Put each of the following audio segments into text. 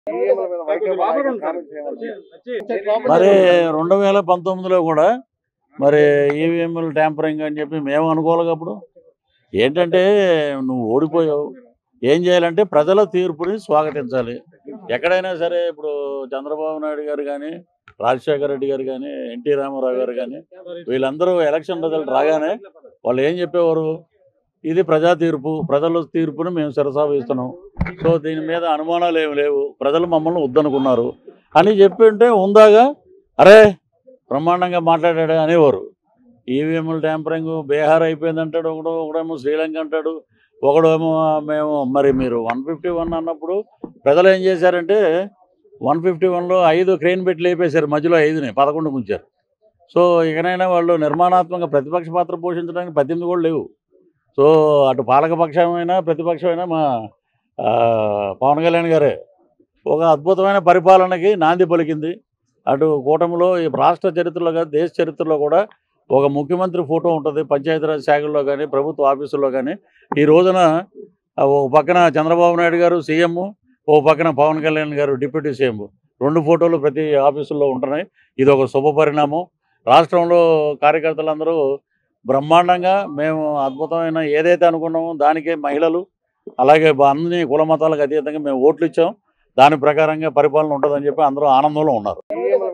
మరి రెండు వేల పంతొమ్మిదిలో కూడా మరి ఈవీఎంలు ట్యాంపరింగ్ అని చెప్పి మేము అనుకోవాలి అప్పుడు ఏంటంటే నువ్వు ఓడిపోయావు ఏం చేయాలంటే ప్రజల తీర్పుని స్వాగతించాలి ఎక్కడైనా సరే ఇప్పుడు చంద్రబాబు నాయుడు గారు కానీ రాజశేఖర రెడ్డి గారు కానీ ఎన్టీ రామారావు గారు కానీ వీళ్ళందరూ ఎలక్షన్ రిజల్ట్ రాగానే వాళ్ళు ఏం చెప్పేవారు ఇది ప్రజా తీర్పు ప్రజల తీర్పుని మేము శిరసావిస్తున్నాం సో దీని మీద అనుమానాలు ఏమి లేవు ప్రజలు మమ్మల్ని వద్దనుకున్నారు అని చెప్పి ఉంటే ఉందాగా అరే బ్రహ్మాండంగా మాట్లాడాడు అనేవారు ఈవీఎంలు ట్యాంపరింగ్ బీహార్ అయిపోయింది అంటాడు ఒకడు ఒకడేమో శ్రీలంక అంటాడు ఒకడేమో మేము మరి మీరు వన్ ఫిఫ్టీ వన్ అన్నప్పుడు ప్రజలు ఏం చేశారంటే వన్ ఫిఫ్టీ వన్లో ఐదు క్రెయిన్ పెట్టి లేపేశారు మధ్యలో ఐదుని పదకొండు ముంచారు సో ఇకనైనా వాళ్ళు నిర్మాణాత్మక ప్రతిపక్ష పాత్ర పోషించడానికి పద్దెనిమిది కూడా లేవు సో అటు పాలకపక్షమైనా ప్రతిపక్షమైనా మా ఆ, పవన్ కళ్యాణ్ గారే ఒక అద్భుతమైన పరిపాలనకి నాంది పలికింది అటు కూటమిలో ఈ రాష్ట్ర చరిత్రలో కానీ దేశ చరిత్రలో కూడా ఒక ముఖ్యమంత్రి ఫోటో ఉంటుంది పంచాయతీరాజ్ శాఖల్లో కానీ ప్రభుత్వ ఆఫీసుల్లో కానీ ఈ రోజున ఆ, ఒక పక్కన చంద్రబాబు నాయుడు గారు సీఎం ఓ పక్కన పవన్ కళ్యాణ్ గారు డిప్యూటీ సీఎం రెండు ఫోటోలు ప్రతి ఆఫీసుల్లో ఉంటున్నాయి ఇది ఒక శుభ పరిణామం రాష్ట్రంలో కార్యకర్తలందరూ బ్రహ్మాండంగా మేము అద్భుతమైన ఏదైతే అనుకున్నామో దానికే మహిళలు అలాగే బ- అన్ని కుల మతాలకు అతీతంగా మేము ఓట్లు ఇచ్చాం దాని ప్రకారంగా పరిపాలన ఉంటుందని చెప్పి అందరూ ఆనందంలో ఉన్నారు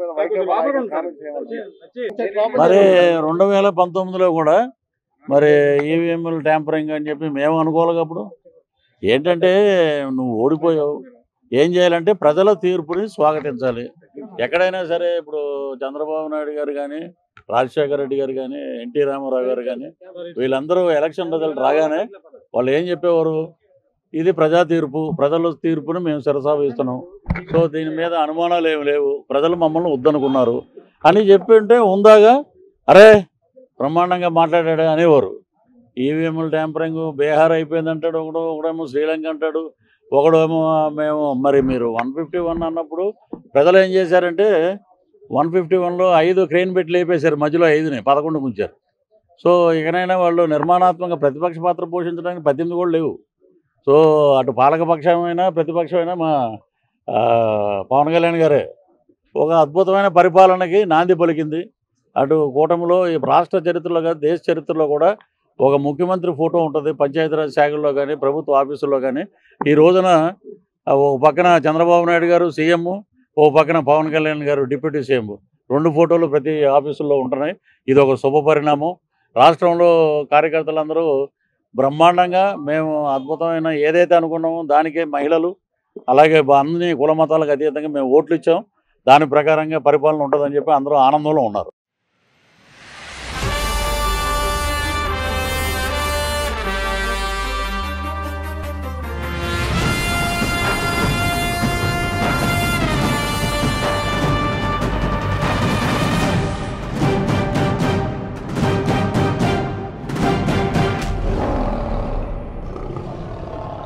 మరి రెండు వేల పంతొమ్మిదిలో కూడా మరి ఈవీఎంలు ట్యాంపరింగ్ అని చెప్పి మేము అనుకోవాలి అప్పుడు ఏంటంటే నువ్వు ఓడిపోయావు ఏం చేయాలంటే ప్రజల తీర్పుని స్వాగతించాలి ఎక్కడైనా సరే ఇప్పుడు చంద్రబాబు నాయుడు గారు కానీ రాజశేఖర రెడ్డి గారు కానీ ఎన్టీ రామారావు గారు కానీ వీళ్ళందరూ ఎలక్షన్ రిజల్ట్ రాగానే వాళ్ళు ఏం చెప్పేవారు ఇది ప్రజా తీర్పు ప్రజల తీర్పుని మేము శిరసావిస్తున్నాం సో దీని మీద అనుమానాలు ఏమి లేవు ప్రజలు మమ్మల్ని వద్దనుకున్నారు అని చెప్పి ఉంటే ఉందాగా అరే బ్రహ్మాండంగా మాట్లాడాడు అనేవారు ఈవీఎంలు ట్యాంపరింగ్ బీహార్ అయిపోయింది అంటాడు ఒకడు ఒకడేమో శ్రీలంక అంటాడు ఒకడేమో మేము మరి మీరు వన్ ఫిఫ్టీ వన్ అన్నప్పుడు ప్రజలు ఏం చేశారంటే వన్ ఫిఫ్టీ వన్లో ఐదు క్రెయిన్ పెట్టి లేపేశారు మధ్యలో ఐదుని పదకొండు ముంచారు సో ఇకనైనా వాళ్ళు నిర్మాణాత్మక ప్రతిపక్ష పాత్ర పోషించడానికి పద్దెనిమిది కూడా లేవు సో అటు పాలకపక్షమైనా ప్రతిపక్షమైనా మా ఆ, పవన్ కళ్యాణ్ గారే ఒక అద్భుతమైన పరిపాలనకి నాంది పలికింది అటు కూటమిలో ఈ రాష్ట్ర చరిత్రలో కానీ దేశ చరిత్రలో కూడా ఒక ముఖ్యమంత్రి ఫోటో ఉంటుంది పంచాయతీరాజ్ శాఖల్లో కానీ ప్రభుత్వ ఆఫీసుల్లో కానీ ఈ రోజున ఆ, ఒక పక్కన చంద్రబాబు నాయుడు గారు సీఎం ఓ పక్కన పవన్ కళ్యాణ్ గారు డిప్యూటీ సీఎం రెండు ఫోటోలు ప్రతి ఆఫీసుల్లో ఉంటున్నాయి ఇది ఒక శుభ పరిణామం రాష్ట్రంలో కార్యకర్తలందరూ బ్రహ్మాండంగా మేము అద్భుతమైన ఏదైతే అనుకున్నామో దానికే మహిళలు అలాగే బ- అన్ని కుల మతాలకు అతీతంగా మేము ఓట్లు ఇచ్చాం దాని ప్రకారంగా పరిపాలన ఉంటుందని చెప్పి అందరూ ఆనందంలో ఉన్నారు